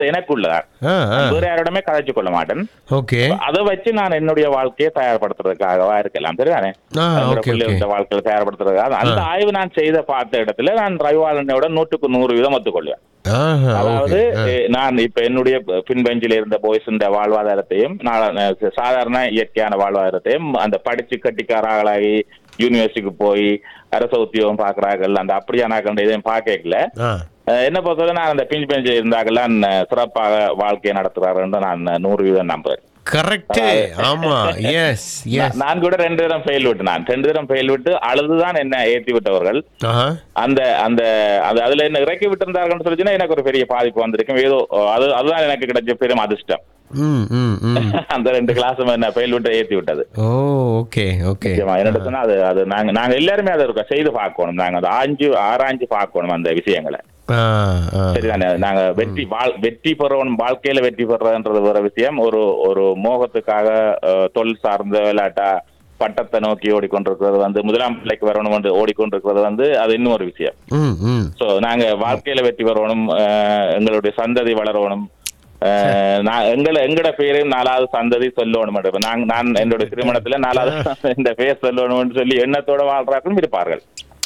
வார்த்தை எனக்குள்ளதான் ஆ ஆ வேற யாரோடமே கதைச்சு கொள்ள மாட்டேன் ஓகே அதை வச்சு நான் என்னுடைய வாழ்க்கையை தயார்படுத்துறதுக்காகவா இருக்கலாம் சரிதானே ஆ என்னோட ஓகே பிள்ளை ஓகே இந்த வாழ்க்கையில தயார்படுத்துறதுக்காக அந்த ஆய்வு நான் செய்த பார்த்த இடத்துல நான் ரவிவாளனோட நூற்றுக்கு நூறு வீதம் ஒத்துக்கொள்வேன் ஆஹா அதாவது ஓகே எ, நான் இப்ப என்னுடைய பின்பெஞ்சில் இருந்த பாய்ஸ் இந்த வாழ்வாதாரத்தையும் நான் அஹ், சாதாரண இயற்கையான வாழ்வாதாரத்தையும் அந்த படிச்சு கட்டிக்காராகளாகி யூனிவர்சிட்டிக்கு போய் அரச உத்தியோகம் பாக்குறார்கள் அந்த அப்படியான இதையும் பார்க்கல ஆ அஹ், என்ன பொறுத்தவரை நான் அந்த பிஞ்ச் பெஞ்சில் இருந்தாங்கலாம் சிறப்பாக வாழ்க்கையை நடத்துறாருன்னு நான் நூறு வீதம் நம்புறேன் கரெக்ட் ஆமா எஸ் எஸ் நான் கூட ரெண்டு தரம் ஃபெயில் விட்டு நான் ரெண்டு தரம் ஃபெயில் விட்டு அழுதுதான் என்ன ஏத்தி விட்டவர்கள் ஆஹா அந்த அந்த அது அதுல என்ன இறக்கி விட்டிருந்தார்கள்னு சொல்லிச்சுன்னா எனக்கு ஒரு பெரிய பாதிப்பு வந்திருக்கும் ஏதோ அது அதுதான் எனக்கு கிடைச்ச பெரும் அதிர்ஷ்டம் ம் ம் ம் அந்த ரெண்டு கிளாஸும் என்ன ஃபெயில் விட்டு ஏத்தி விட்டது ஓ ஓகே ஓகே நிச்சயமா என்னோட சொன்னா அது அது நாங்க நாங்க எல்லாருமே அதை இருக்க செய்து பார்க்கணும் நாங்க அதை ஆஞ்சு ஆராய்ஞ்சு பார்க்கணும் அந்த விஷயங்களை ஆ ஆ சரிதானே நாங்க வெற்றி வாழ் வெற்றி பெறணும் வாழ்க்கையில வெற்றி பெறதுன்றது வேற விஷயம் ஒரு ஒரு மோகத்துக்காக அஹ், தொழில் சார்ந்த விளையாட்டா பட்டத்தை நோக்கி ஓடிக்கொண்டிருக்கிறது வந்து முதலாம் பிள்ளைக்கு வரணும் என்று ஓடிக்கொண்டிருக்கிறது வந்து அது இன்னும் ஒரு விஷயம் ம் ம் சோ நாங்க வாழ்க்கையில வெற்றி பெறணும் அஹ், எங்களுடைய சந்ததி வளரணும் அஹ், நான் எங்களை எங்கட பேரையும் நாலாவது சந்ததி சொல்லணும் இப்ப நாங்க நான் என்னோட திருமணத்துல நாலாவது இந்த பேர் சொல்லணும்னு சொல்லி எண்ணத்தோட வாழ்றார்களும் இருப்பார்கள்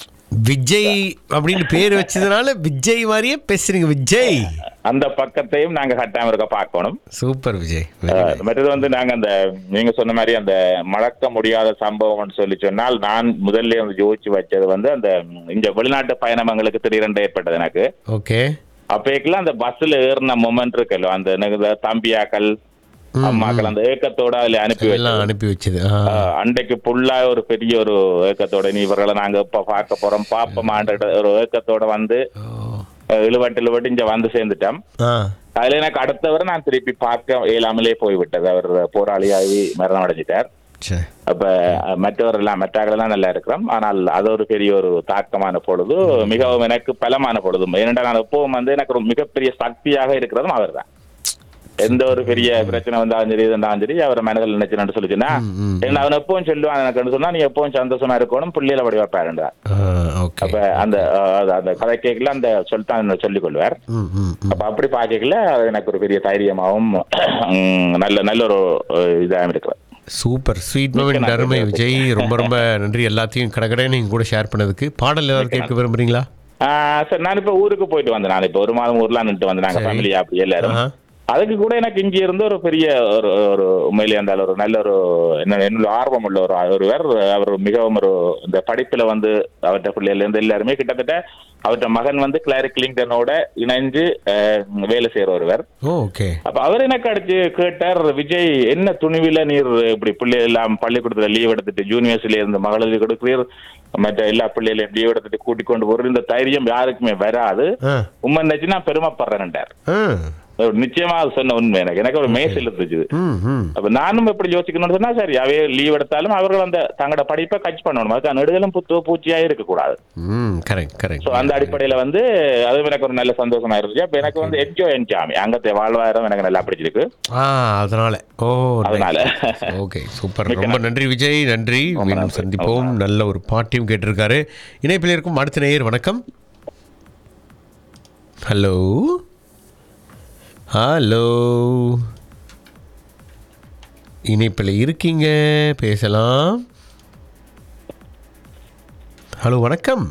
விஜய் அப்படின்னு பேர் வச்சதுனால விஜய் மாதிரியே பேசுறீங்க விஜய் அந்த பக்கத்தையும் நாங்க கட்டாயம் இருக்க பார்க்கணும் சூப்பர் விஜய் அஹ், மற்றது வந்து நாங்க அந்த நீங்க சொன்ன மாதிரி அந்த மறக்க முடியாத சம்பவம்னு சொல்லி சொன்னால் நான் முதல்ல வந்து யோசிச்சு வச்சது வந்து அந்த ம், இந்த வெளிநாட்டு பயணம் எங்களுக்கு திடீரென்று ஏற்பட்டது எனக்கு ஓகே அப்பேக்கெல்லாம் அந்த பஸ்ல ஏறின மொமெண்ட் இருக்கല്ലോ அந்த எனக்கு இந்த தம்பியாக்கள் அம்மாக்கள் அந்த ஏக்கத்தோட அதுல அனுப்பி எல்லாம் வச்சு அனுப்பி வச்சது ஆ அன்றைக்கு புல்லா ஒரு பெரிய ஒரு ஏக்கத்தோட நீ இவர்களை நாங்க இப்ப பார்க்க போறோம் பாப்பமான்ற ஒரு ஏக்கத்தோட வந்து ஓ. அஹ், இழுவட்டு இழுவட்டு இங்க வந்து சேர்ந்துட்டோம் ஆ அதுல எனக்கு அடுத்தவரை நான் திருப்பி பார்க்க இயலாமலே போய்விட்டது அவர் போராளியாகி மரணம் அடைஞ்சிட்டார் சே அப்ப அஹ், மற்றவர் எல்லாம் மற்றவர்கள் எல்லாம் நல்லா இருக்கிறோம் ஆனால் அது ஒரு பெரிய ஒரு தாக்கமான பொழுது மிகவும் எனக்கு பலமான பொழுதும் ஏனென்றால் நான் எப்பவும் வந்து எனக்கு ஒரு மிகப்பெரிய சக்தியாக இருக்கிறதும் அவர் தான் எந்த ஒரு பெரிய பிரச்சனை வந்தாலும் சரி இருந்தாலும் சரி அவர் மனதில் நினைச்சுன்னு சொல்லிச்சுன்னா ம். ஏன்னா அவன் எப்பவும் சொல்லுவான் எனக்கு சொன்னா நீ எப்பவும் சந்தோஷமா இருக்கணும் பிள்ளையில வடிவாப்பாருன்றா ஆ ஓகே அப்ப அந்த அஹ், அது- அந்த கதை கேட்கல அந்த சொல்தான் சொல்லிக் கொள்வார் ம் ம் ம். அப்ப அப்படி பார்க்கல அது எனக்கு ஒரு பெரிய தைரியமாவும் உம், நல்ல நல்ல ஒரு அஹ், இதாகவும் இருக்கிறது சூப்பர் ஸ்வீட் மொமெண்ட் அருமை விஜய் ரொம்ப ரொம்ப நன்றி எல்லாத்தையும் கடகடை நீங்க கூட ஷேர் பண்ணதுக்கு பாடல் ஏதாவது கேட்க விரும்புறீங்களா ஆஹ் சார் நான் இப்ப ஊருக்கு போயிட்டு வந்தேன் நான் இப்ப ஒரு மாதம் ஊர்லாம் நின்று வந்து நாங்க சரி. ஃபேமிலியா அப்படி எல்லாரும் ஆஹா. அதுக்கு கூட எனக்கு இங்க இருந்து ஒரு பெரிய ஒரு ஒரு உண்மையிலே அந்த ஒரு நல்ல ஒரு என்ன என்னோட ஆர்வம் உள்ள ஒரு ஒருவர் அவர் மிகவும் ஒரு இந்த படிப்புல வந்து அவர்கிட்ட பிள்ளைல இருந்து எல்லாருமே கிட்டத்தட்ட அவர்கிட்ட மகன் வந்து கிளாரி கிளிங்டனோட இணைஞ்சு அஹ், வேலை செய்யற ஒருவர் ஓ ஓகே அப்ப அவர் எனக்கு அடிச்சு கேட்டார் விஜய் என்ன துணிவில நீர் இப்படி பிள்ளை எல்லாம் பள்ளிக்கூடத்துல லீவ் எடுத்துட்டு ஜூனியர்ஸ்ல இருந்து மகளிர் கொடுக்கிறீர் மற்ற எல்லா பிள்ளைகளையும் லீவ் எடுத்துட்டு கூட்டிக் கொண்டு போறது இந்த தைரியம் யாருக்குமே வராது ஆ உண்மை நினைச்சு நான் பெருமைப்படுறேன்டார் ஆ ஒரு நிச்சயமா அது சொன்ன உண்மை எனக்கு எனக்கு ஒரு மேசில் இருந்துச்சு ம் ம் அப்ப நானும் எப்படி யோசிக்கணும்னு சொன்னா சரி அவைய லீவ் எடுத்தாலும் அவர்கள் அந்த தங்களோட படிப்பை கட்ச் பண்ணணும் அதுக்கு நெடுதலும் புத்து பூச்சியா இருக்க கூடாது ம் கரெக்ட் கரெக்ட் சோ அந்த அடிப்படையில வந்து அது எனக்கு ஒரு நல்ல சந்தோஷமா இருந்துச்சு அப்ப எனக்கு வந்து என்ஜாய் என்ஜாமி அங்கത്തെ வாழ்வாதாரம் எனக்கு நல்லா பிடிச்சிருக்கு ஆ அதனால ஓ அதனால ஓகே சூப்பர் ரொம்ப நன்றி விஜய் நன்றி மீண்டும் சந்திப்போம் நல்ல ஒரு பாட்டியும் கேட்டிருக்காரு இணைப்பில் இருக்கும் அடுத்த நேயர் வணக்கம் ஹலோ ஹலோ இணைப்பில் இருக்கீங்க பேசலாம் ஹலோ வணக்கம்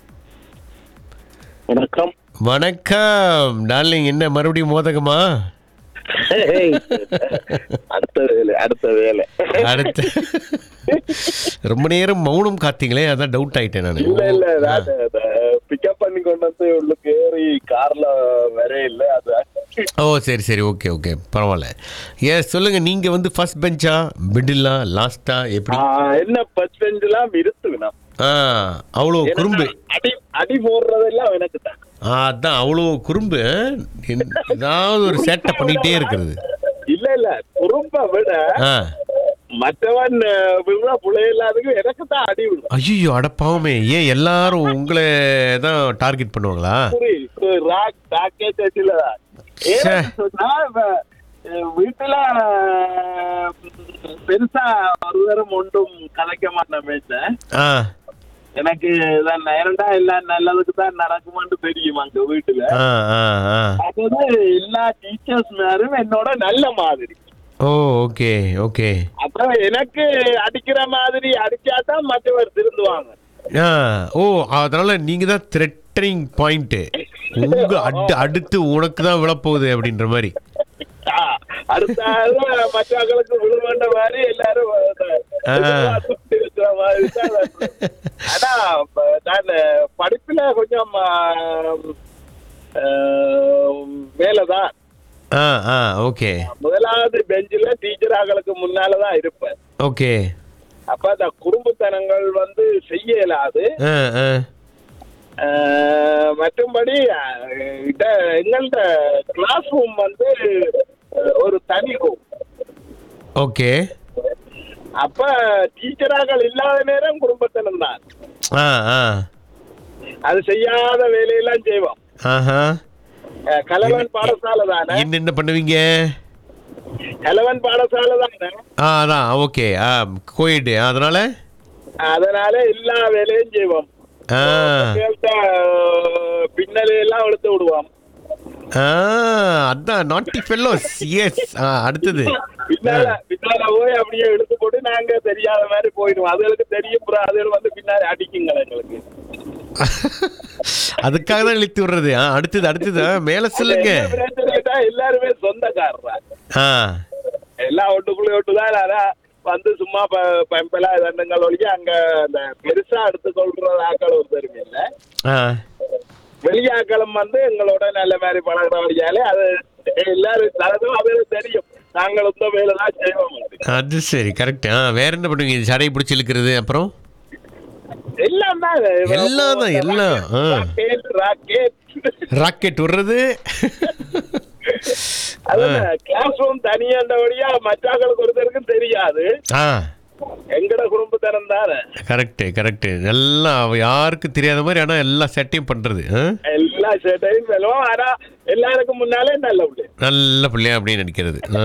வணக்கம் வணக்கம் டார்லிங் என்ன மறுபடியும் மோதகமா ஏய், அடுத்த வேலை அடுத்த வேலை அடுத்து ரொம்ப நேரம் மௌனம் காத்தீங்களே அதான் டவுட் ஆயிட்டேன் நான் இல்ல இல்ல நான் பிக்கப் பண்ணி கொண்டு வந்து உள்ளுக்கு ஏறி கார்ல வர இல்ல அது ஓ சரி சரி ஓகே ஓகே பரவாயில்ல ஏ சொல்லுங்க நீங்க வந்து ஃபர்ஸ்ட் பெஞ்சா மிடிலா லாஸ்டா எப்படி ஆ, என்ன பஸ் பெஞ்செல்லாம் இருக்குங்கண்ணா ஆ அவ்வளோ குறும்பு அடி அடி போடுறதெல்லாம் எனக்கு தான் ஆ, அதான் அவ்வளோ குறும்பு ஆ? என்ன- ஏதாவது ஒரு சேட்டை பண்ணிட்டே இருக்கிறது இல்ல இல்ல குறும்ப விட ஆ மற்றவன் விடுற புள்ளையில்லாதுக்கு எனக்கு தான் அடி விடும் ஐயோ அடப்பாவமே ஏன் எல்லாரும் உங்களை தான் டார்கெட் பண்ணுவாங்களா புரி ராக் ராக்கே சட்டில ச்சே. சொன்னா இப்ப, அஹ், வீட்டுல அஹ், பெருசா ஒரு தரம் ஒன்றும் கலைக்க மாட்டேன் பேச ஆ எனக்கு தான் நேரண்டா எல்லாம் நல்லதுக்கு தான் நடக்குமான்னு தெரியும் அங்க வீட்டுல ஆ ஆ ஆ அதாவது எல்லா டீச்சர்ஸ் மேரும் என்னோட நல்ல மாதிரி ஓ ஓகே ஓகே அப்ப எனக்கு அடிக்கிற மாதிரி அடிச்சாதான் மற்றவர் திருந்துவாங்க ஆ ஓ அதனால நீங்க தான் த்ரெட்டனிங் பாயிண்ட் உங்க அடு அடுத்து உனக்கு தான் விழப்போகுது அப்படின்ற மாதிரி ஆ, அடுத்த ஆளு மற்றவர்களுக்கு விழ வேண்ட மாதிரி எல்லாரும் ஆ. எதிர்பார்த்துட்டு இருக்கிற மாதிரி தான் அது. ஆனா ப- நான் படிப்புல கொஞ்சம் ஆ, ஆ, மேலதான் ஆ ஆ ஓகே முதலாவது பெஞ்சில டீச்சராகளுக்கு முன்னாலதான் இருப்பேன் ஓகே அப்ப அந்த குடும்பத்தனங்கள் வந்து செய்ய இயலாது ஆ ஆ ஆஹ் மற்றும்படி அஹ், இத- எங்கள்ட கிளாஸ் ரூம் வந்து அஹ், ஒரு தனி ரூம் ஓகே அப்ப டீச்சராக இல்லாத நேரம் குடும்பத்தினம் தான் ஆ ஆ அது செய்யாத வேலையெல்லாம் செய்வோம் ஆஹா அஹ், கலவன் பாடசாலை தானே என்னென்ன பண்ணுவீங்க கலவன் பாடசாலை தானே ஆ அதான் ஓகே ஆ கோயிடு அதனால அதனால எல்லா வேலையும் செய்வோம் ஆ கேட்ட, அஹ், பின்னலையெல்லாம் எடுத்து விடுவோம் ஆ அதான் நாட்டி ஃபெல்லோஸ் எஸ் ஆ அடுத்தது பின்னால பின்னால போய் அப்படியே இழுத்து போட்டு நாங்க தெரியாத மாதிரி போயிடுவோம் அதுகளுக்கு தெரியும் bro. அதுகள் வந்து பின்னாடி அடிக்குங்க எங்களுக்கு அதுக்காக தான் இழுத்து விடுறது ஆ அடுத்தது அடுத்தது ஆ, மேல சொல்லுங்க என்ன பிரச்சனைட்டா எல்லாருமே சொந்தக்காரரா ஆ எல்லாம் ஒட்டுக்குள்ளே ஒட்டுதான் ஆனா வந்து சும்மா பம்பலா தண்டுங்கள் ஒழிய அங்க அந்த பெருசா எடுத்துக்கொள்ற ஆக்கள் ஒரு பெருமை இல்ல ஆ வெளியாக்களும் வந்து எங்களோட நல்ல மாதிரி பழகிற வழியாலே அது எல்லாரும் அதுவும் அவருக்கு தெரியும் நாங்கள் இந்த வேலை தான் செய்வோம் அது. அது சரி கரெக்ட் ஆ வேற என்ன பண்ணுவீங்க சடையை பிடிச்சி இழுக்கிறது அப்புறம் எல்லாம் தான் எல்லாம் தான், எல்லாம். ஆ. ராக்கெட் ராக்கெட் ராக்கெட் விடுறது அது கிளாஸ் ரூம் தனியாண்டபடியா மற்றாக்களுக்கு ஒருத்தருக்கும் தெரியாது ஆ எங்கட குடும்பத்தனம் தானே கரெக்டு கரெக்டு எல்லாம் அவ யாருக்கும் தெரியாத மாதிரி ஆனால் எல்லா செட்டையும் பண்ணுறது ஆ எல்லா சேட்டையும் செல்வோம் ஆனா எல்லாருக்கும் முன்னாலே நல்ல பிள்ளை நல்ல பிள்ளையா அப்படின்னு நினைக்கிறது ஆ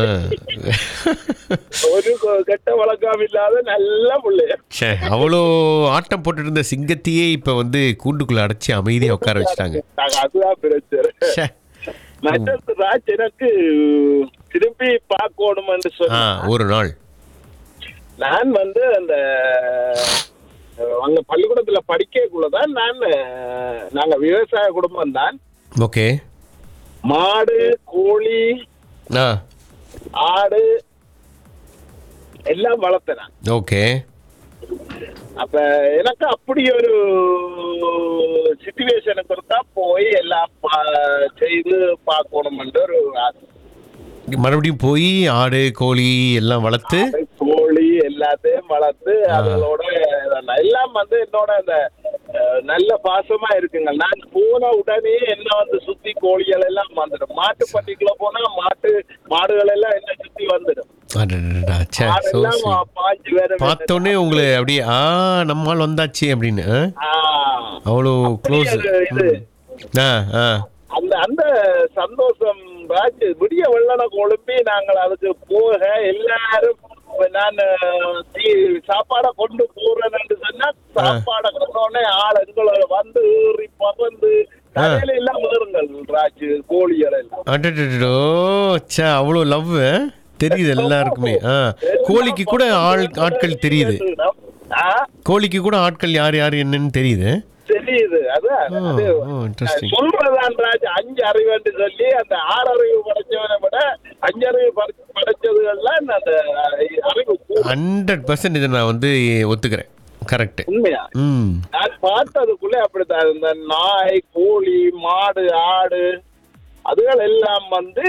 ஒரு கொ- கெட்ட வழக்கம் இல்லாத நல்ல பிள்ளை ச்சே அவ்வளோ ஆட்டம் போட்டுட்டு இருந்த சிங்கத்தையே இப்போ வந்து கூண்டுக்குள்ளே அடைச்சி அமைதியாக உட்கார வச்சுட்டாங்க நாங்க அதுதான் பிரச்சனை ச்சே மற்றது ராஜ் எனக்கு திருப்பி பார்க்கணும் என்று ஆ சொன்னா ஒரு நாள் நான் வந்து அந்த அஹ், அங்க பள்ளிக்கூடத்துல படிக்கக்குள்ளதான் நான் அஹ், நாங்க விவசாய குடும்பம் தான் ஓகே மாடு கோழி ஆ ஆடு எல்லாம் வளர்த்தேன் ஓகே அப்ப எனக்கு அப்படி ஒரு சுச்சுவேஷனுக்கு இருந்தா போய் எல்லாம் பா- செய்து பார்க்கணும்ன்ற ஒரு ஆசை மறுபடியும் போய் ஆடு கோழி எல்லாம் வளர்த்து கோழி எல்லாத்தையும் வளர்த்து அதோட இதெல்லாம் எல்லாம் வந்து என்னோட அந்த அஹ், நல்ல பாசமா இருக்குங்க நான் போன உடனே என்ன வந்து சுத்தி கோழிகள் எல்லாம் வந்துடும் மாட்டு பட்டிக்குள்ள போனா மாட்டு மாடுகள் எல்லாம் என்ன சுத்தி வந்துடும் அடடடடா, ச்சே, so மாடெல்லாம் sweet. பாஞ்சு வேற பார்த்தோன்னே உங்களை அப்படியே ஆ நம்மால் வந்தாச்சு அப்படின்னு ஆ? ஆஹ் அவ்வளோ க்ளோஸ் அது இது. ஆ ஆ அந்த அந்த சந்தோஷம் ராஜ் விடிய வெள்ளன கொழும்பி நாங்கள் அதுக்கு போக எல்லாரும் நான் தீ- சாப்பாடை கொண்டு போறேன்னு சொன்னா சாப்பாடை கொண்டோடனே ஆள் எங்களோட வந்து ஏறி பறந்து கடையில எல்லாம் முதிருங்கள் ராஜ் கோழிகள் எல்லாம் அடடடோ ச்சே அவ்வளோ லவ் தெரியுது எல்லாருக்குமே ஆ கோழிக்கு கூட ஆள் ஆட்கள் தெரியுது ஆ, கோழிக்கு கூட ஆட்கள் யார் யார் என்னன்னு தெரியுது தெரியுது அதான் ஓ அது ஓ இன்ட்ரெஸ்டிங் சொல்றதான் ராஜ் அஞ்சு அறிவுன்னு சொல்லி அந்த ஆறு அறிவு படைச்சவனை விட அஞ்சு அறிவு படை- படைச்சதுகள்லாம் அந்த அறிவு கூடும். ஹண்ட்ரட் பர்சன்ட் இதை நான் வந்து ஒத்துக்கிறேன் கரெக்ட் உண்மையா ம் நான் பார்த்ததுக்குள்ளே அப்படித்தான் இந்த நாய் கோழி மாடு ஆடு அதுகள் எல்லாம் வந்து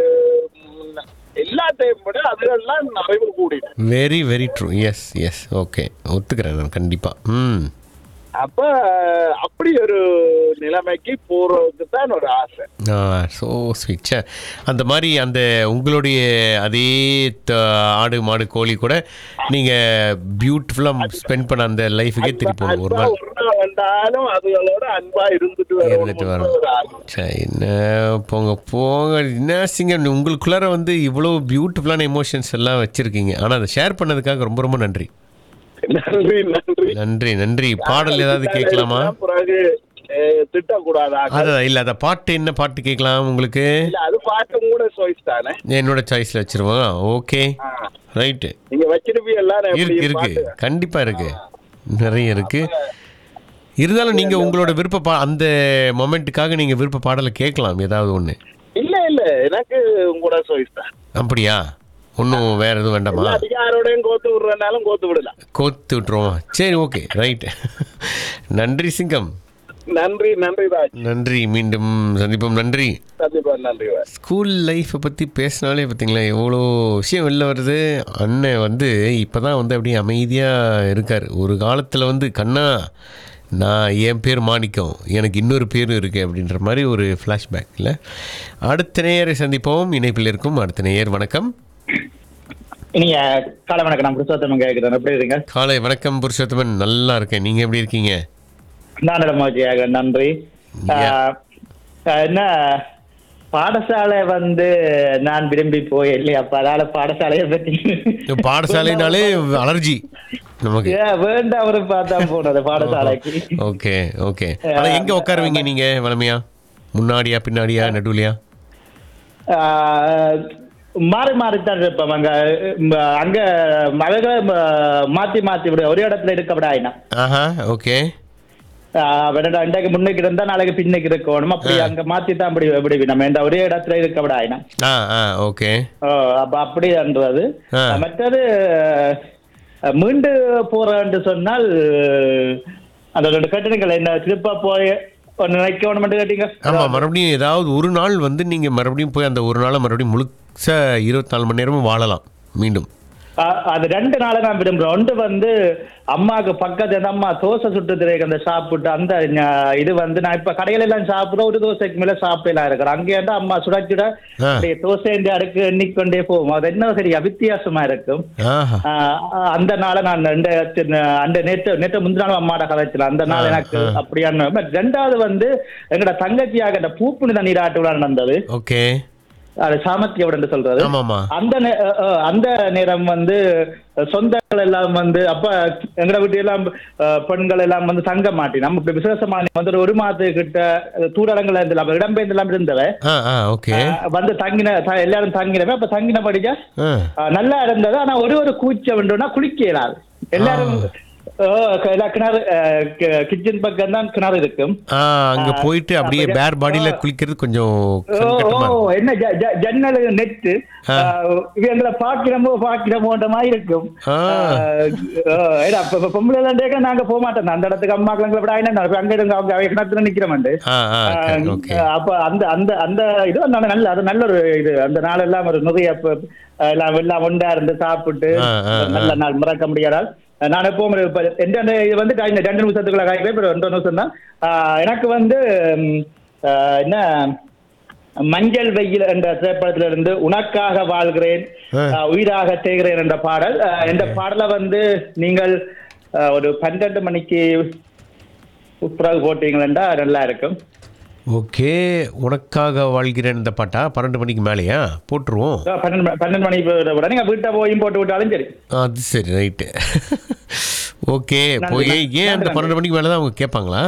ம், எல்லாத்தையும் விட அதுகள்லாம் அறிவு கூடின very very true yes yes okay ஒத்துக்கிறேன் நான் கண்டிப்பாக ம் அப்ப அப்படி ஒரு நிலைமைக்கு போறதுக்கு தான் ஒரு ஆசை ஸோ ஸ்வீட் சே அந்த மாதிரி அந்த உங்களுடைய அதே த- ஆடு மாடு கோழி கூட நீங்கள் பியூட்டிஃபுல்லாக ஸ்பெண்ட் பண்ண அந்த லைஃபுக்கே திருப்பி போகணும் ஒரு அன்பா நாள் ஒரு நாள் வந்தாலும் அதுகளோட அன்பா இருந்துட்டு இருந்துட்டு வரணும் வரோம் ஒரு ஆசை சே என்ன போங்க போங்க என்ன சிங்க உங்களுக்குள்ளார வந்து இவ்வளோ பியூட்டிஃபுல்லான எமோஷன்ஸ் எல்லாம் வச்சுருக்கீங்க ஆனால் அதை ஷேர் பண்ணதுக்காக ரொம்ப ரொம்ப நன்றி நன்றி நன்றி நன்றி நன்றி பாடல் ஏதாவது கேட்கலாமா பிறகு அஹ், திட்டக்கூடாதா அதான் இல்லை அந்த பாட்டு என்ன பாட்டு கேட்கலாம் உங்களுக்கு இல்ல அது பாட்டும் கூட சாய்ஸ் தானே என்னோட சாய்ஸில் வச்சிருவோம் ஓகே ஆ. ரைட்டு நீங்க வச்சிருப்பீங்க எல்லாரும் இருக்கு எப்படி இருக்கு பாட்டு கண்டிப்பா இருக்கு நிறைய இருக்கு இருந்தாலும் நீங்க உங்களோட விருப்ப பா அந்த மொமெண்ட்டுக்காக நீங்க விருப்ப பாடலை கேட்கலாம் ஏதாவது ஒண்ணு இல்ல இல்ல எனக்கு உங்களோட சாய்ஸ் தான் அப்படியா ஒன்றும் வேற எதுவும் வேண்டாமா எல்லாத்துக்கும் யாரோடையும் கோத்து விடுறதுனாலும் கோத்து விடலாம் கோத்து விட்டுருவோமா சரி ஓகே ரைட் நன்றி சிங்கம் நன்றி நன்றி ராஜ் நன்றி மீண்டும் சந்திப்போம் நன்றி கண்டிப்பா நன்றி ராஜ் ஸ்கூல் லைஃப்பை பற்றி பேசினாலே பார்த்தீங்களா எவ்வளோ விஷயம் வெளில வருது அண்ணன் வந்து இப்போ தான் வந்து அப்படியே அமைதியாக இருக்கார் ஒரு காலத்தில் வந்து கண்ணா நான் என் பேர் மாணிக்கம் எனக்கு இன்னொரு பேரும் இருக்குது அப்படின்ற மாதிரி ஒரு ஃப்ளாஷ்பேக் இல்லை அடுத்த நேயரை சந்திப்போம் இணைப்பில் இருக்கும் அடுத்த நேயர் வணக்கம் நீங்க காலை வணக்கம் நான் புருஷோத்தமன் கேட்கிறேன் எப்படி இருங்க காலை வணக்கம் புருஷோத்தமன் நல்லா இருக்கேன் நீங்கள் எப்படி இருக்கீங்க நான் நலமாச்சியாக நன்றி Yeah. ஆஹ், ஆஹ், என்ன பாடசாலை வந்து நான் விரும்பி போய் இல்லையா அப்ப அதனால பாடசாலையை பத்தி பாடசாலைனாலே அலர்ஜி நமக்கு ஏன் வேண்டாம் ஒரு பார்த்தா போனது பாடசாலைக்கு ஓகே ஓகே ஆனால் எங்கே உட்காருவீங்க நீங்கள் வளமையா முன்னாடியா பின்னாடியா நடுவுலையா ஆஹ், மாறி மாறித்தான் இருப்போம் அங்க ம, அங்க மழை மாத்தி மாத்தி விட ஒரே இடத்துல இருக்க விடாயினா ஆஹா ஓகே வேணா இன்றைக்கு முன்னுக்கு இருந்தா நாளைக்கு பின்னுக்கு இருக்கணும் அப்படி அங்க மாத்தி தான் அப்படி எப்படி நம்ம இந்த ஒரே இடத்துல இருக்க விடாயினா ஆ ஆ ஓகே ஓ, அப்ப அப்படின்றது ஆ. மற்றது அஹ், மீண்டு போறேன்னு சொன்னால் அந்த ரெண்டு கட்டிடங்கள் என்ன திருப்பா போய் ஒன்று நினைக்கணும் மட்டும் கேட்டீங்க ஆமாம் மறுபடியும் ஏதாவது ஒரு நாள் வந்து நீங்கள் மறுபடியும் போய் அந்த ஒரு நாளை மறுபடியும் முழுச இருபத்தி நாலு மணி நேரமும் வாழலாம் மீண்டும் அஹ், அது ரெண்டு நாளை நான் விரும்புறேன் ஒன்று வந்து அம்மாவுக்கு பக்கத்து அந்த அம்மா தோசை சுட்டு திரைக்கு அந்த சாப்பிட்டு அந்த ஞ- இது வந்து நான் இப்ப கடையில எல்லாம் சாப்பிடுறோம் ஒரு தோசைக்கு மேல சாப்பிடலாம் இருக்கிறேன் அங்கே இருந்தா அம்மா சுட சுட ஆ. அப்படியே தோசை இந்த அடுக்கு எண்ணிக்கொண்டே போகும் அது என்ன சரி வித்தியாசமா இருக்கும் ஆஹா ஆஹ் அந்த நாளை நான் ரெண்டு அந்த நேற்று நேற்று முந்தின நாள் அம்மாட கதைச்சல அந்த நாள் ஆ, எனக்கு ஆ. அப்படியான but ரெண்டாவது வந்து எங்கட தங்கச்சியாக அந்த பூப்புனித நீராட்டு விழா நடந்தது ஓகே அது சாமத்தியோட என்று சொல்றது ஆமாம்மா அந்த நே- அஹ் அஹ் அந்த நேரம் வந்து சொந்தங்கள் எல்லாம் வந்து அப்ப எங்கட வீட்டு எல்லாம் அஹ், பெண்கள் எல்லாம் வந்து தங்க மாட்டி நம்ம இப்படி விசேஷமான வந்து ஒரு ஒரு மாதத்துக்கிட்ட தூரடங்கள் இருந்தல இடம்பெயர்ந்து எல்லாம் இருந்தவ ஆ ஆ ஓகே அஹ், வந்து தங்கின த- எல்லாரும் தங்கினவ அப்ப தங்கின படிச்சா ஆ ஆ, நல்லா இருந்தது ஆனா ஒரு ஒரு கூச்சம் வேண்டும்னா குளிக்க இயலாது எல்லாரும் ஓ, க- எல்லா கிணறு கிச்சன் பக்கம் தான் கிணறு இருக்கும் ஆ அங்கே போயிட்டு அப்படியே பேர் பாடியில் குளிக்கிறது கொஞ்சம் ஓ, ஓ, சங்கட்டமா இருக்கும். என்ன ஜ- ஜ- ஜன்னல் நெட்டு ஆ. இவங்களை பாக்கிறமோ பாக்கிறமோன்ற மாதிரி இருக்கும் ஆ. ஆ, ஏடா, இப்ப- இப்ப பொம்பளை எல்லாம் கேட்க நாங்க போக மாட்டோம் அந்த இடத்துக்கு அம்மாக்களை விட ஆயினா அங்க இருங்க அவங்க அவங்க கிணத்துல நிக்கிறோம் ஆ ஆ ஓகே அப்ப அந்த அந்த அந்த இது வந்து நல்ல அது நல்ல ஒரு இது அந்த நாள் எல்லாம் ஒரு நிறைய ப- எல்லாம் எல்லாம் ஒன்றா இருந்து சாப்பிட்டு ஆ, ஆ, ஆ. நல்ல நாள் மறக்க முடியாதால் நான் எப்பவும் ஒரு இப்ப எந்த அந்த இது வந்து டைம் ரெண்டு நிமிஷத்துக்குள்ள காய்க்கிறேன் இப்ப ரெண்டு நிமிஷம் தான் எனக்கு வந்து ம், ஆ, என்ன மஞ்சள் வெயில் என்ற திரைப்படத்திலிருந்து இருந்து உனக்காக வாழ்கிறேன் ஆ. ஆ, உயிராக செய்கிறேன் என்ற பாடல் ஆ, இந்த பாடலை வந்து நீங்கள் ஆ, ஒரு பன்னெண்டு மணிக்கு பிறகு போட்டீங்களா நல்லா இருக்கும் ஓகே உனக்காக வாழ்கிறேன் இந்த பாட்டா பன்னெண்டு மணிக்கு மேலேயா போட்டுருவோம் ஆ, பன்னெண்டு மணி- பன்னெண்டு மணி விட நீங்க வீட்டை போயும் போட்டு விட்டாலும் சரி அது சரி ரைட்டு ஓகே நன்றி, போய் நன்றி, ஏன் அந்த நன்றி. பன்னெண்டு மணிக்கு மேலே தான் அவங்க கேட்பாங்களா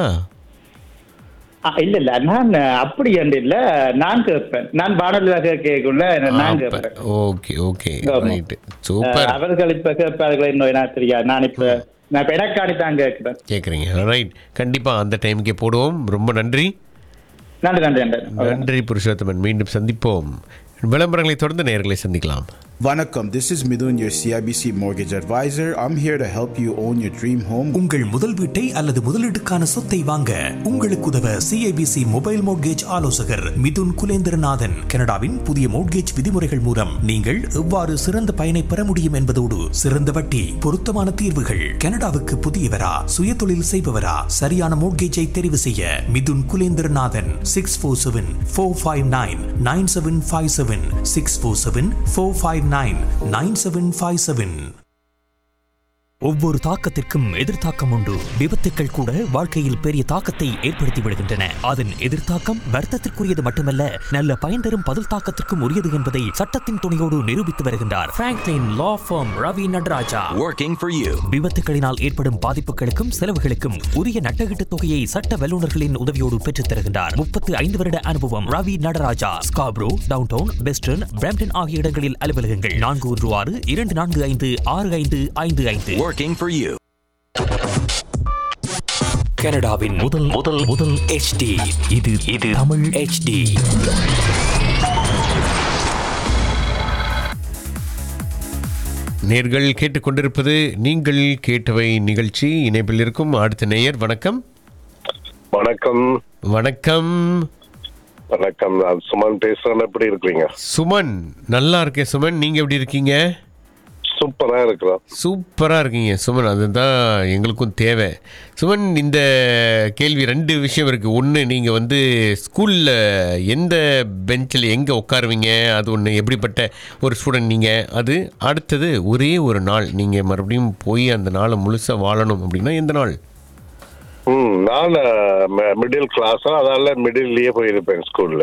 ஆ, இல்ல இல்ல நான் அப்படி என்று இல்ல நான் கேட்பேன் நான் வானொலி கேட்கல நான் கேட்பேன் ஓகே ஓகே ஆமா. ரைட்டு சூப்பர் ஆ, அவர்கள் இப்ப கேட்பார்கள் இன்னும் என்ன தெரியாது நான் இப்ப நான் இப்ப எனக்காண்டி தான் கேட்கிறேன் கேட்குறீங்க ரைட் கண்டிப்பாக அந்த டைமுக்கே போடுவோம் ரொம்ப நன்றி நன்றி நன்றி நன்றி நன்றி புருஷோத்தமன் மீண்டும் சந்திப்போம் விளம்பரங்களை தொடர்ந்து நேர்களை சந்திக்கலாம் Vanakkam, this is Midun, your CIBC mortgage advisor. I'm here to help you own your dream home. உங்கள் முதல் வீட்டை அல்லது முதலீட்டுக்கான சொத்தை வாங்க உங்களுக்கு உதவ சிஐபிசி மொபைல் மோட்கேஜ் ஆலோசகர் மிதுன் குலேந்திரநாதன் கனடாவின் புதிய மோட்கேஜ் விதிமுறைகள் மூலம் நீங்கள் எவ்வாறு சிறந்த பயனை பெற முடியும் என்பதோடு சிறந்த வட்டி பொருத்தமான தீர்வுகள் கனடாவுக்கு புதியவரா சுயதொழில் செய்பவரா சரியான மோட்கேஜை தெரிவு செய்ய Mithun Kulendranathan six four seven four five nine nine seven five seven six four seven four five nine nine seven five seven ஒவ்வொரு தாக்கத்திற்கும் எதிர்த்தாக்கம் உண்டு விபத்துக்கள் கூட வாழ்க்கையில் பெரிய தாக்கத்தை ஏற்படுத்தி விடுகின்றன அதன் எதிர்த்தாக்கம் வர்த்தத்திற்குரியது மட்டுமல்ல நல்ல பயன் தரும் பதில் தாக்கத்திற்கும் உரியது என்பதை சட்டத்தின் துணையோடு நிரூபித்து வருகின்றார் Franklin law firm Ravi Nadaraja working for you. விபத்துகளினால் ஏற்படும் பாதிப்புகளுக்கும் செலவுகளுக்கும் உரிய நட்டகீட்டு தொகையை சட்ட வல்லுநர்களின் உதவியோடு பெற்றுத் தருகின்றார் முப்பத்து ஐந்து வருட அனுபவம் Ravi Nadaraja Scarborough downtown western Brampton ஆகிய இடங்களில் அலுவலகங்கள் நான்கு ஒன்று ஆறு இரண்டு நான்கு ஐந்து ஆறு ஐந்து ஐந்து ஐந்து Working for you. கனடாவின் முதல் முதல் முதல் HD இது இது தமிழ் HD நேர்கள் கேட்டுக்கொண்டிருப்பது நீங்கள் கேட்டவை நிகழ்ச்சி இணைப்பில் இருக்கும் அடுத்த நேயர் வணக்கம் வணக்கம் வணக்கம் வணக்கம் நான் சுமன் பேசுறேன் எப்படி இருக்கீங்க சுமன் நல்லா இருக்கேன் சுமன் நீங்க எப்படி இருக்கீங்க சூப்பரா இருக்கிறோம் சூப்பரா இருக்கீங்க சுமன் அதுதான் எங்களுக்கும் தேவை சுமன் இந்த கேள்வி ரெண்டு விஷயம் இருக்கு ஒன்று நீங்க வந்து ஸ்கூல்ல எந்த பெஞ்சில் எங்க உட்காருவீங்க அது ஒன்று எப்படிப்பட்ட ஒரு ஸ்டூடெண்ட் நீங்க அது அடுத்தது ஒரே ஒரு நாள் நீங்க மறுபடியும் போய் அந்த நாளை முழுசா வாழணும் அப்படின்னா எந்த நாள் ம் நான் மிடில் கிளாஸ் அதனால மிடில்லயே போயிருப்பேன் ஸ்கூல்ல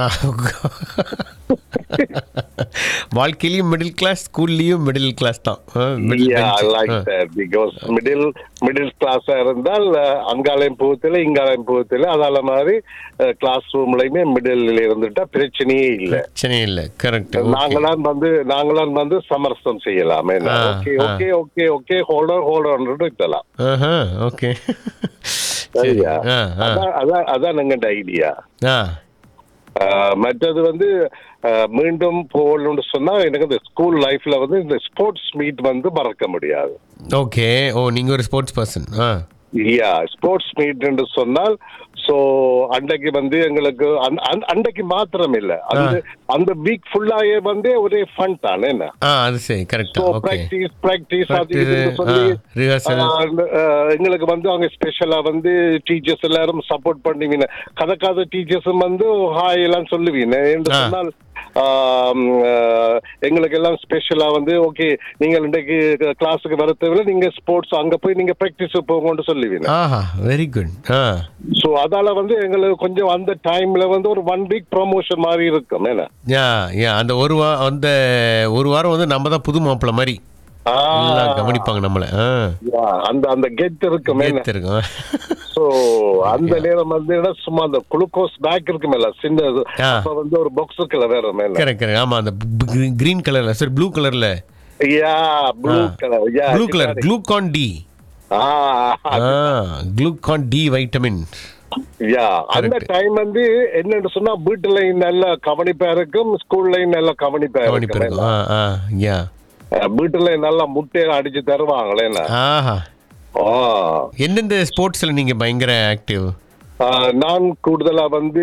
வாழ்க்கையிலையும் மிடில் கிளாஸ் ஸ்கூல்லையும் மிடில் கிளாஸ் தான் ஆ, middle bench. Like ah. That because middle middle கிளாஸா இருந்தால் அஹ், அங்காலயம் பூத்துல இங்காலயம் பூத்துல அதால மாதிரி கிளாஸ் ரூம்லயுமே மிடில் இருந்துட்டா பிரச்சனையே இல்ல பிரச்சனை இல்லை கரெக்ட் நாங்களாம் வந்து நாங்களாம் வந்து சமரசம் செய்யலாம் ஆ, ஓகே ஆ. Okay okay okay holder holder இருக்கலாம் ஆஹா ஓகே சரி சரியா ஆ ஆ அதான் அதான் அதான் எங்கள்ட ஐடியா ஆ மற்றது வந்து ஆஹ், மீண்டும் போகணும்னு சொன்னா எனக்கு இந்த ஸ்கூல் லைஃப்ல வந்து இந்த ஸ்போர்ட்ஸ் மீட் வந்து மறக்க முடியாது ஓகே ஓ நீங்கள் ஒரு sports person ah yeah sports meet என்று சொன்னால் சோ அன்றைக்கு வந்து எங்களுக்கு அந்த- அந்த- அன்றைக்கு மாத்திரம் இல்ல அந்த அந்த வீக் ஃபுல்லாயே வந்து ஒரே ஃபன் தானே என்ன ஆ அது சரி கரெக்டா ஸோ ஓகே ப்ராக்டிஸ் ப்ராக்டிஸ் அது Practice, இதுன்னு சொல்லி ஆ, rehearsal. ஆ, அந்த, ஆ, எங்களுக்கு வந்து அவங்க ஸ்பெஷலா வந்து டீச்சர்ஸ் எல்லாரும் சப்போர்ட் பண்ணுவீங்க கதக்காத டீச்சர்ஸும் வந்து ஹாய் எல்லாம் சொல்லுவீங்க என்று ஆ. சொன்னால் ஆம், ஆ, எங்களுக்கு எல்லாம் ஸ்பெஷலா வந்து ஓகே நீங்கள் இன்றைக்கு கிளாஸுக்கு வர தேவையில்ல நீங்க ஸ்போர்ட்ஸ் அங்க போய் நீங்க ப்ராக்டிஸ் போங்கன்னு சொல்லுவீங்க ஆஹா வெரி குட் ஆ சோ அதால வந்து எங்களுக்கு கொஞ்சம் அந்த டைம்ல வந்து ஒரு ஒன் வீக் ப்ரொமோஷன் மாதிரி இருக்கும் என்ன யா யா அந்த ஒரு வா அந்த ஒரு வாரம் வந்து நம்ம தான் புது மாப்பிள்ளை மாதிரி ஆ, எல்லாம் கவனிப்பாங்க நம்மளை ஆ yeah, அந்த அந்த கெட் இருக்கும் என்ன கேத்து இருக்கும் சோ அந்த நேரம் வந்து என்ன சும்மா அந்த குளுக்கோஸ் பேக் இருக்குமேல சின்ன இது. ஆ. அப்ப வந்து ஒரு பாக்ஸுக்குள்ள வேற மேல கரெக்ட் கரெக்ட் ஆமா அந்த கிரீன் கலர்ல சரி ப்ளூ கலர்ல yeah blue colour yeah blue colour Glucon D ஆ ஆ குளூகான் டி வைட்டமின் யா அந்த Correct. டைம் வந்து என்னன்னு சொன்னா வீட்டுலயும் நல்ல கவனிப்பா இருக்கும் ஸ்கூல்லயும் நல்ல கவனிப்பா கவனிப்பு இருக்கும் இருக்கும் ஆ ஆ யா அஹ் வீட்டுல நல்லா முட்டையை அடிச்சு தருவாங்களே என்ன ஆஹா ஆ. எந்தெந்த ஸ்போர்ட்ஸ்ல நீங்க பயங்கர ஆக்டிவ் ஆஹ் நான் கூடுதலா வந்து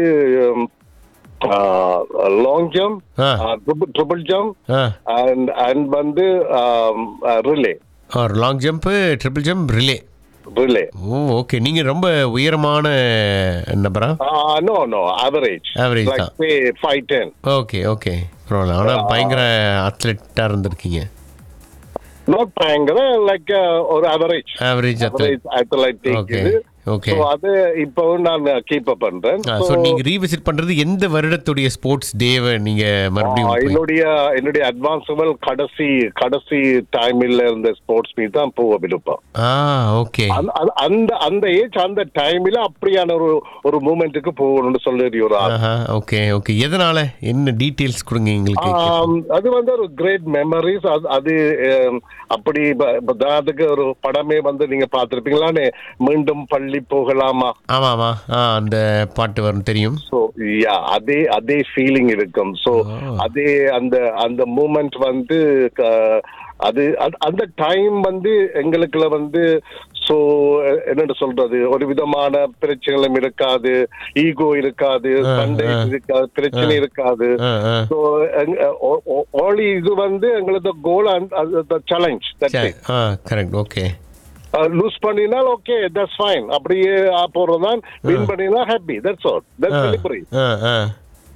லாங் ஜம்ப் ஆ. Triple jump ah and and வந்து ரிலே ஒரு long jump triple jump relay relay oh okay நீங்க ரொம்ப உயரமான நபரா no no average Average like தான். பே ஃபைவ் டென் ஓகே ஓகே பரவாயில்ல ஆனால் பயங்கர அத்லெட்டாக இருந்திருக்கீங்க நாட் பயங்கர லைக் ஒரு average average athlete average athletic Okay. இது Okay. So அது இப்பவும் நான் கீப் அப் பண்றேன் ஸோ So, நீங்கள் ரீவிசிட் பண்ணுறது எந்த வருடத்துடைய ஸ்போர்ட்ஸ் டேவை நீங்கள் மறுபடியும் ஆஹ், போய்- என்னுடைய என்னுடைய அட்வான்ஸபிள் கடைசி கடைசி டைமில் இருந்த ஸ்போர்ட்ஸ் மீட் தான் போக விருப்பம் ஆ ஓகே அந்த- அந்த- அந்த அந்த ஏஜ் அந்த டைம்ல அப்படியான ஒரு ஒரு மூமெண்ட்டுக்கு போகணும்னு சொல்லி ஒரு ஆசை. ஆஹா ஓகே ஓகே எதனால என்ன டீட்டெயில்ஸ் கொடுங்க எங்களுக்கு ஆம், அது வந்து ஒரு கிரேட் மெமரிஸ் அது அது ஆம், அப்படி ப- இப்ப உதாரணத்துக்கு ஒரு படமே வந்து நீங்க பார்த்திருப்பீங்களான்னு மீண்டும் பள்ளி போகலாமா ஆமாம் ஆமாம் ஆ அந்த பாட்டு வரும் தெரியும் ஸோ யா அதே அதே ஃபீலிங் இருக்கும் ஸோ அதே அந்த அந்த மூமெண்ட் வந்து க- அது அந்த- அந்த டைம் வந்து எங்களுக்குள்ள வந்து ஸோ என்னன்னு சொல்றது ஒரு விதமான பிரச்சனைகளும் இருக்காது ஈகோ இருக்காது ஆ, சண்டை ஆ. இருக்காது பிரச்சனை இருக்காது ஆ ஆ ஸோ ஓலி இது வந்து எங்களது கோல் சேலஞ்ச் சரி ஆ கரெக்ட் ஓகே லூஸ் பண்ணினால் ஓகே தட்ஸ் ஃபைன் அப்படியே போறதுதான் வின் பண்ணினா happy that's all that's celebrate ah ah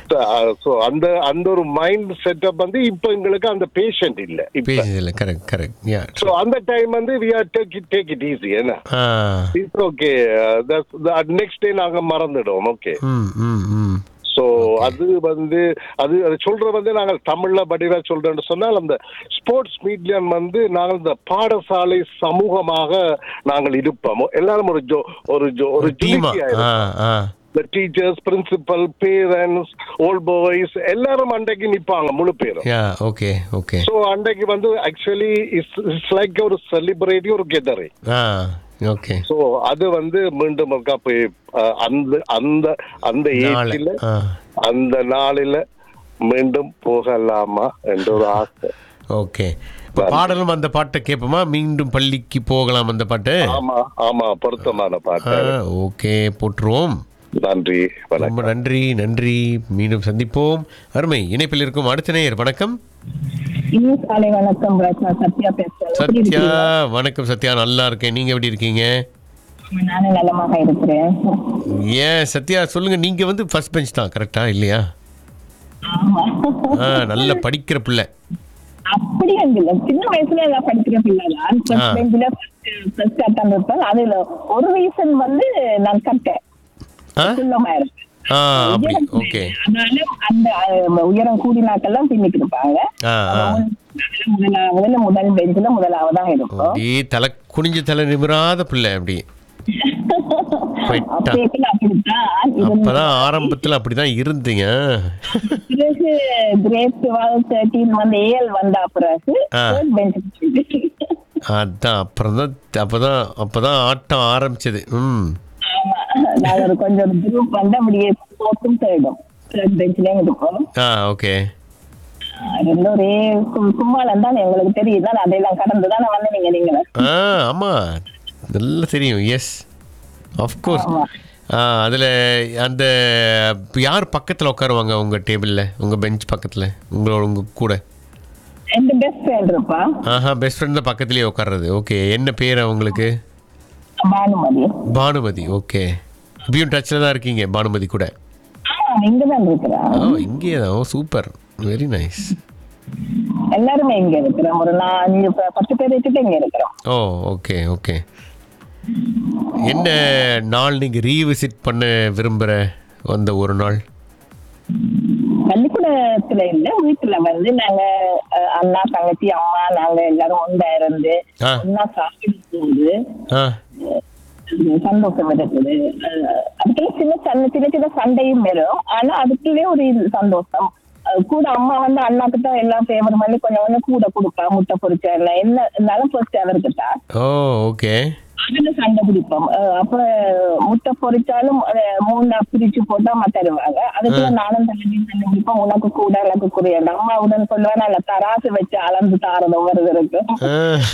so அந்த அந்த ஒரு மைண்ட் செட்டப் வந்து இப்போ எங்களுக்கு அந்த பேஷண்ட் இல்ல இப்ப பேசுதில்ல கரெக்ட் கரெக்ட் யா ஸோ அந்த டைம் வந்து we are take it take it easy என்ன ah it's okay next day நாங்க மறந்துடுவோம் ஓகே ம் ம் ம் ஸோ அது வந்து அது அது சொல்ற வந்து நாங்கள் தமிழ்ல வடிவா சொல்றோம்னு சொன்னால் அந்த ஸ்போர்ட்ஸ் மீடியம் வந்து நாங்கள் இந்த பாடசாலை சமூகமாக நாங்கள் இருப்போம் எல்லாரும் ஒரு ஜோ ஒரு ஜோ ஒரு டீமா unity ஆ ஆ இருப்போம். ஆ the teachers principal parents old boys எல்லாரும் அன்றைக்கு நிப்பாங்க முழு பேரும் யா ஓகே ஓகே ஸோ அன்றைக்கு வந்து ஆக்சுவலி இட்ஸ் இட்ஸ் லைக் ஒரு செலிப்ரேட்டி ஒரு கெதரிங் ஆ ஓகே ஸோ அது வந்து மீண்டும் ஒருக்கா போய் அஹ், அந்த அந்த அந்த நாளை ஏஜில் ஆ அந்த நாளில மீண்டும் போகலாமா என்ற ஒரு ஆசை ஓகே இப்போ பாடலும் அந்த பாட்டை கேட்போமா மீண்டும் பள்ளிக்கு போகலாம் அந்த பாட்டு ஆமா ஆமா பொருத்தமான ஆ பாட்டு ஓகே போட்டுருவோம் நன்றி வணக்கம் ரொம்ப நன்றி நன்றி மீண்டும் சந்திப்போம் அருமை இணைப்பில் இருக்கும் அடுத்த நேயர் வணக்கம் இனிய காலை வணக்கம் ராஜ் நான் சத்யா பேசுறேன் எப்படி சத்யா இருக்கீங்க? வணக்கம் சத்யா நல்லா இருக்கேன் நீங்க எப்படி இருக்கீங்க நானும் நலமாக இருக்கிறேன் ஏன் சத்யா சொல்லுங்க நீங்க வந்து ஃபர்ஸ்ட் பெஞ்ச் தான் கரெக்டா இல்லையா ஆமா ஆ நல்ல படிக்கிற பிள்ளை அப்படி இல்ல சின்ன வயசுல எல்லாம் படிக்கிற பிள்ளைதான் ஆ. ஃபர்ஸ்ட் பெஞ்சில ஃபர்ஸ்ட் அட்டம் இருப்பேன் அதுல ஒரு ரீசன் வந்து நான் கட்டேன் ஆ குள்ளமா இருப்பேன் ஆ அப்படி உயரம் ஓகே அதனால அந்த அஹ், உயரம் கூடினாக்கெல்லாம் பின்னிட்டு இருப்பாங்க ஆ ஆ முதலாவதுல முதல் பெஞ்சில முதலாவதான் இருக்கும் அப்படியே தலை குனிஞ்சு தலை நிமிராத பிள்ளை அப்படி போயிட்டா. அப்பேக்கல அப்படித்தான் இருந்தேன். அப்பதான் ஆரம்பத்துல அப்படிதான் இருந்தீங்க பிறகு கிரேட் டுவெல் தேர்ட்டீன் வந்து ஏஎல் வந்த பிறகு ஆ. third bench அதான் அப்புறம் தான் அப்பதான் அப்பதான் ஆட்டம் ஆரம்பிச்சது ம் ஆமா நாங்க ஒரு கொஞ்சம் குரூப் வந்து அப்படியே ஃபோர்த்தும் தேர்டும் தேர்ட் பெஞ்ச்லயும் இருப்போம் ஆ ஓகே ரெண்டும் ஒரே கு- கும்மாளம் தான் எங்களுக்கு தெரியும் தான் அதையெல்லாம் கடந்து தானே வந்து நீங்க நீங்க ஆ ஆமாம் நல்லா தெரியும் எஸ் அஃப்கோர்ஸ் ஆமா. ஆ அதில் அந்த யார் பக்கத்தில் உட்காருவாங்க உங்கள் டேபிளில் உங்கள் பெஞ்ச் பக்கத்தில் உங்களோட உங்கள் கூட எந்த பெஸ்ட் ஃப்ரெண்ட் இருப்பா ஆஹா பெஸ்ட் ஃப்ரெண்ட் தான் பக்கத்துலேயே உட்கார்றது ஓகே என்ன பேர் அவங்களுக்கு பானுமதி பானுமதி ஓகே இப்பயும் டச்சில் தான் இருக்கீங்க பானுமதி கூட ஆமா இங்க தான் இருக்கிறா ஓ இங்கே தான் ஓ சூப்பர் வெரி நைஸ் எல்லாருமே இங்க இருக்கிறோம் ஒரு நான் அஞ்சு ப- பத்து பேர் வச்சுட்டு இங்க இருக்கிறோம் ஓ ஓகே ஓகே என்ன நாள் நீங்கள் ரீவிசிட் பண்ண விரும்புகிற அந்த ஒரு நாள் பள்ளிக்கூடத்துல இல்ல வீட்டுல வந்து நாங்க அஹ், அண்ணா தங்கச்சி அம்மா நாங்க எல்லாரும் ஒன்றா இருந்து ஆ. ஒன்னா சாப்பிடும் போது ஆ அது சந்தோஷம் இருக்குது அஹ், அதுக்குள்ள சின்ன சின்ன சின்ன சின்ன சண்டையும் வரும் ஆனா அதுக்குள்ளே ஒரு இது சந்தோஷம் அஹ், கூட அம்மா வந்து அண்ணாக்கு தான் எல்லாம் ஃபேவர் பண்ணி கொஞ்சம் கொஞ்சம் கூட கொடுப்பா முட்டை பொரிச்சா இல்லை என்ன இருந்தாலும் ஃபர்ஸ்ட் அவருக்கு தான் ஓ ஓகே அதுல சண்டை பிடிப்போம் அஹ் அப்ப முட்டை பொரிச்சாலும் அதை மூணா பிரிச்சு போட்டா தருவாங்க அதுக்குள்ள நானும் தள்ளி சண்டை பிடிப்போம் உனக்கு கூட எனக்கு குறையல அம்மாவுடன் சொல்லுவேன் இல்ல தராசு வச்சு அளந்து தாரதும் வருது இருக்கு ஆ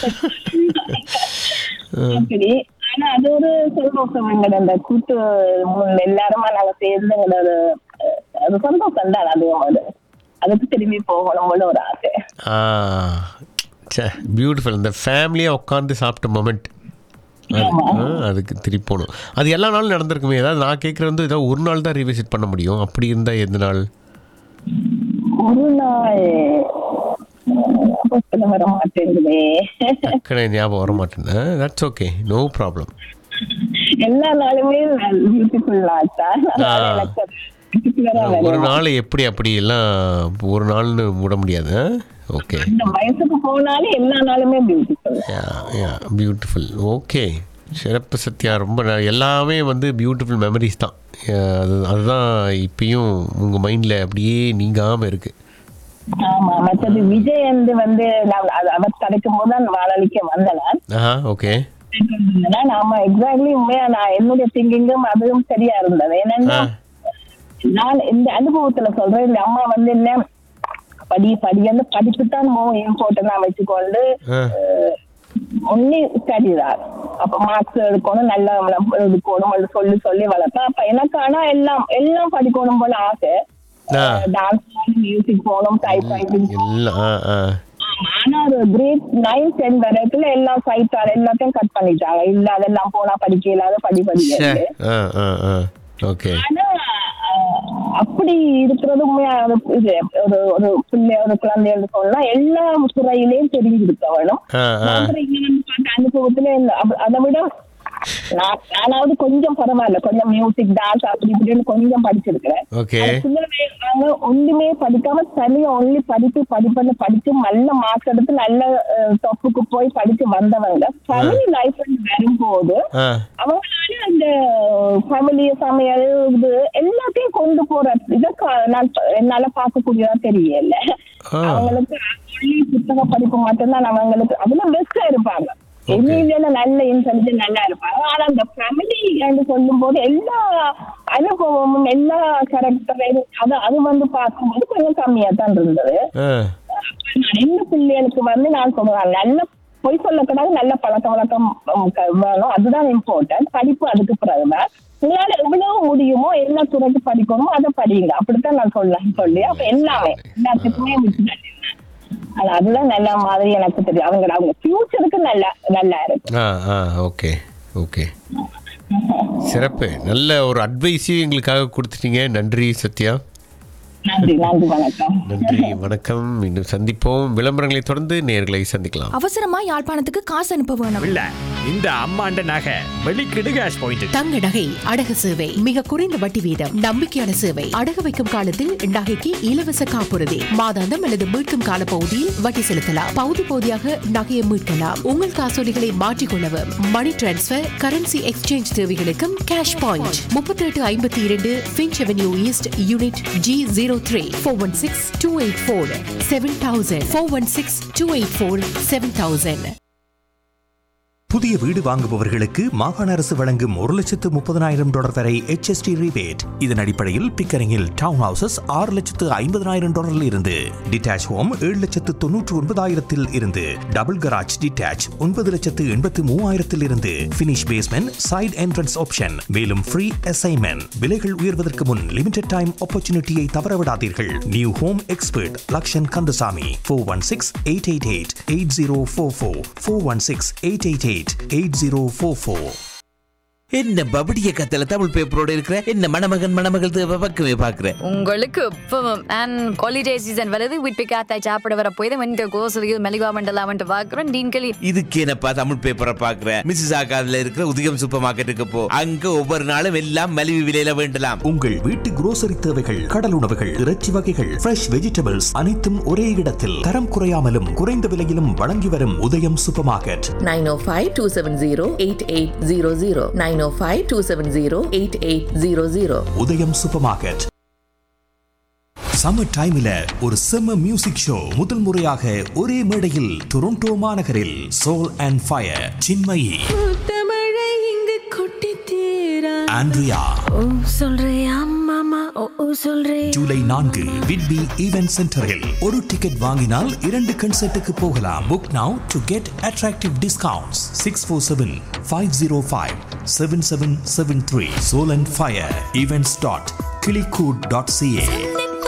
அப்படி ஆனா அது ஒரு சந்தோஷம் எங்களோட அந்த கூட்டு முன் எல்லாருமா நாங்க சேர்ந்து எங்களோட அஹ், அது சந்தோஷம் தான் அதுவும் அது அதுக்கு திரும்பி போகணும்னு ஒரு ஆசை ஆ சே பியூட்டிஃபுல் இந்த ஃபேமிலியாக உட்காந்து சாப்பிட்ட மொமெண்ட் அது ஆ, அதுக்கு திருப்பி போகணும் அது எல்லா நாளும் நடந்திருக்குமே ஏதாவது நான் கேட்குறது வந்து ஏதாவது ஒரு நாள் தான் ரீவிசிட் பண்ண முடியும் அப்படி இருந்தால் எந்த நாள் ஒரு நாள் அப்ப சொல்ல வர மாட்டேங்குதே டக்குனு ஞாபகம் வர மாட்டேன் தட்ஸ் ஓகே நோ ப்ராப்ளம் எல்லா நாளுமே பியூட்டிஃபுல் ஆச்சா ஆ. பர்டிகுலரா ஒரு நாள் எப்படி அப்படி எல்லாம் ஒரு நாள்னு விட முடியாது ஓகே அந்த வயசுக்கு போனாலே எல்லா நாளுமே பியூட்டிஃபுல் பியூட்டிஃபுல் ஓகே சிறப்பு சத்யா ரொம்ப ந- எல்லாமே வந்து பியூட்டிஃபுல் மெமரிஸ் தான் அஹ் அது அதுதான் இப்பயும் உங்கள் மைண்டில் அப்படியே நீங்காமல் இருக்குது ஆமா மற்றது விஜய் வந்து வந்து நான் அது அவர் கிடைக்கும் போது தான் வாழலிக்க வந்தேன் ஆஹா ஓகே நாம எக்ஸாக்ட்லி உண்மையா நான் என்னுடைய திங்கிங்கும் அதுவும் சரியா இருந்தது என்னன்னா ஆ நான் இந்த அனுபவத்துல சொல்றேன் இந்த அம்மா வந்து என்ன படி படி அந்த படிப்பு தான் மோ இம்பார்ட்டன்டா வச்சுக்கொண்டு ஆ ஒன்லி ஸ்டடி தான் அப்ப மார்க்ஸ் எடுக்கணும் நல்லா எடுக்கணும் அப்படி சொல்லி சொல்லி வளர்த்தேன் அப்ப எனக்கு ஆனா எல்லாம் எல்லாம் படிக்கணும் போல ஆசை ஆ டான்ஸ் போகணும் மியூசிக் போகணும் டைப் ரைட்டிங் எல்லாம் ஆ ஆ ஆனா ஒரு கிரேட் நைன் டென் வரைக்கும் எல்லாம் சைட்டார் எல்லாத்தையும் கட் பண்ணிட்டாங்க இல்ல அதெல்லாம் போனா படிக்க இல்லாத படி ச்சே. படிக்க ஆ ஆ ஆ ஓகே ஆனா ஆஹ் அப்படி இருக்கிறது உண்மையா ஒரு இது ஒரு ஒரு பிள்ளை ஒரு குழந்தைன்னு சொன்னா எல்லா துறையிலையும் தெரிஞ்சிருக்க வேணும் ஆ, ஆ. நான் கூட இங்க வந்து பார்த்த அனுபவத்துல இல்ல. அப்ப- அதை விட நான் நானாவது கொஞ்சம் பரவாயில்ல கொஞ்சம் மியூசிக் டான்ஸ் அப்படி இப்படின்னு கொஞ்சம் படிச்சிருக்கிறேன் ஓகே அது சிலவே நாங்க ஒண்ணுமே படிக்காம தனியா ஒன்லி படிப்பு படிப்புன்னு படிச்சு நல்ல மார்க்ஸ் எடுத்து நல்ல டொப்புக்கு போய் படிச்சு வந்தவங்க ஃபேமிலி லைஃப் வரும்போது ஆ அவங்களால அந்த ஃபேமிலி சமையல் இது எல்லாத்தையும் கொண்டு போற இதை கா- நான் ப- என்னால பார்க்கக்கூடியதா தெரியல ஆ. அவங்களுக்கு only புத்தக படிப்பு மட்டும்தான் அவங்களுக்கு அதுல பெஸ்டா இருப்பாங்க எண்ணில நல்ல இன்டெலிஜென்ட் நல்லா இருப்பாங்க ஆனா அந்த ஃபேமிலி என்று சொல்லும் போது எல்லா அனுபவமும் எல்லா கேரக்டரையும் அது அது வந்து பார்க்கும்போது கொஞ்சம் கம்மியா தான் இருந்தது ஆ நான் என்ன பிள்ளைகளுக்கு வந்து நான் சொல்றேன் நல்ல பொய் சொல்லக்கூடாது நல்ல பழக்க வழக்கம் உம், க- வேணும் அதுதான் இம்பார்ட்டன்ட் படிப்பு அதுக்கு பிறகுதான் உங்களால எவ்வளவு முடியுமோ என்ன துறைக்கு படிக்கணுமோ அதை படிங்க அப்படித்தான் நான் சொல்ல சொல்லி அப்ப எல்லாமே எல்லாத்துக்குமே விட்டுட்டேன் அது அதுதான் நல்ல மாதிரி எனக்கு தெரியும் அவங்க அவங்க ஃபியூச்சருக்கு நல்லா நல்லா இருக்கு ஆ ஆ ஓகே ஓகே சிறப்பு நல்ல ஒரு அட்வைஸையும் எங்களுக்காக கொடுத்துட்டீங்க நன்றி சத்யா நன்றி நன்றி வணக்கம் நன்றி வணக்கம் இன்னும் சந்திப்போம் விளம்பரங்களை தொடர்ந்து நேர்களை சந்திக்கலாம் அவசரமா யாழ்ப்பாணத்துக்கு காசு அனுப்ப வேணும் இல்ல இந்த அம்மாண்ட நகை வெளிக்கிடு கேஷ் பாயிண்ட் தங்க நகை அடகு சேவை மிக குறைந்த வட்டி வீதம் நம்பிக்கையான சேவை அடகு வைக்கும் காலத்தில் நகைக்கு இலவச காப்புறுதி மாதாந்தம் அல்லது மீட்கும் கால பகுதியில் வட்டி செலுத்தலாம் பகுதி பகுதியாக நகையை மீட்கலாம் உங்கள் காசோலிகளை மாற்றிக்கொள்ளவும் மணி டிரான்ஸ்பர் கரன்சி எக்ஸ்சேஞ்ச் தேவைகளுக்கும் கேஷ் பாயிண்ட் முப்பத்தி எட்டு ஐம்பத்தி இரண்டு Finch avenue east unit G zero three four one six two eight four seven thousand four one six two eight four seven thousand புதிய வீடு வாங்குபவர்களுக்கு மாகாண அரசு வழங்கும் ஒரு லட்சத்து முப்பதனாயிரம் டாலர் வரை HST rebate இதன் அடிப்படையில் பிக்கரிங்கில் டவுன் ஹவுசஸ் ஆறு லட்சத்து ஐம்பதனாயிரம் டாலரில் இருந்து டிட்டாச் ஹோம் ஏழு லட்சத்து தொன்னூற்று ஒன்பதாயிரத்தில் இருந்து டபுள் கராஜ் டிட்டாச் ஒன்பது லட்சத்து எண்பத்து மூவாயிரத்தில் இருந்து finish basement side entrance option மேலும் ஃப்ரீ அசைன்மெண்ட் விலைகள் உயர்வதற்கு முன் லிமிடெட் டைம் ஆப்பர்ச்சுனிட்டியை தவறவிடாதீர்கள் new home expert Lakshan Kandasamy four one six eight eight eight eight zero four four four one six eight eight eight eight zero four four என்ன பபடிய கத்தல தமிழ் பேப்பரோட இருக்கிற என்ன மணமகன் மணமகள் தேவை பக்கமே பாக்குற உங்களுக்கு இப்பவும் அண்ட் ஹாலிடே சீசன் வருது வீட்டு காத்தாய் சாப்பிட வர போய் வந்து கோசலியில் மெலிகா மண்டலாம் வந்து பார்க்குறோம் டீன்களி இதுக்கு என்னப்பா தமிழ் பேப்பரை பாக்குற மிஸ்ஸஸ் ஆகாதுல இருக்கிற உதயம் சூப்பர் மார்க்கெட்டுக்கு போ அங்க ஒவ்வொரு நாளும் எல்லாம் மலிவு விலையில வேண்டலாம் உங்கள் வீட்டு grocery தேவைகள் கடல் உணவுகள் இறைச்சி வகைகள் ஃப்ரெஷ் வெஜிடபிள்ஸ் அனைத்தும் ஒரே இடத்தில் தரம் குறையாமலும் குறைந்த விலையிலும் வழங்கி வரும் Udhayam super market nine O five two seven zero eight eight zero zero nine O five two seven zero eight eight zero zero Udhayam super market summer டைம்ல ஒரு செம்ம மியூசிக் ஷோ முதல் முறையாக ஒரே மேடையில் டொரண்டோ மாநகரில் சோல் அண்ட் ஃபயர் சின்மயி தமிழை இங்கு கொட்டி தீரா ஆண்ட்ரியா ஓ சொல்றியா மாமா ஓ ஓ சொல்றே ஜூலை நான்கு விட்பி ஈவென்ட் சென்டரில் ஒரு டிக்கெட் வாங்கினால் இரண்டு கன்சர்ட்டுக்கு போகலாம் book now to get attractive discounts six four seven five zero five seven seven seven three soul and fire events dot கிளிகூட் டாட் சிஏ